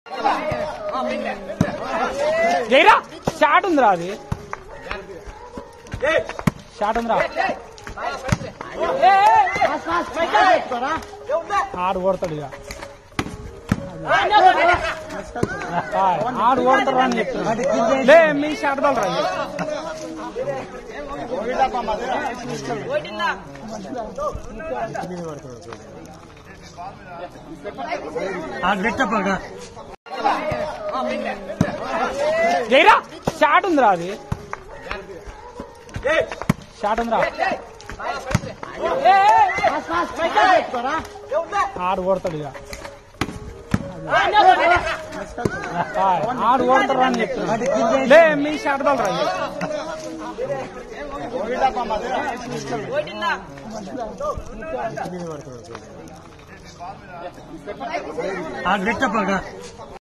Jaira shot ఉందిరా అది shot ఉందిరా ఏ, ఏ, ఆడు కొడతాడు ఇక ఆ, ఆడు కొడతాడు అని చెప్తున్నా లే మీ షాట్ తలరా ఇక. జైరా షాట్ ఉందిరా అది షాట్ ఉందిరా ఏ, ఏ, ఆడు కొడతాడు ఇక ఆ, ఆడు కొడతాడు అని చెప్తున్నా లే మీ షాట్ తలరా ఇక. ఆ పెట్టప్పగా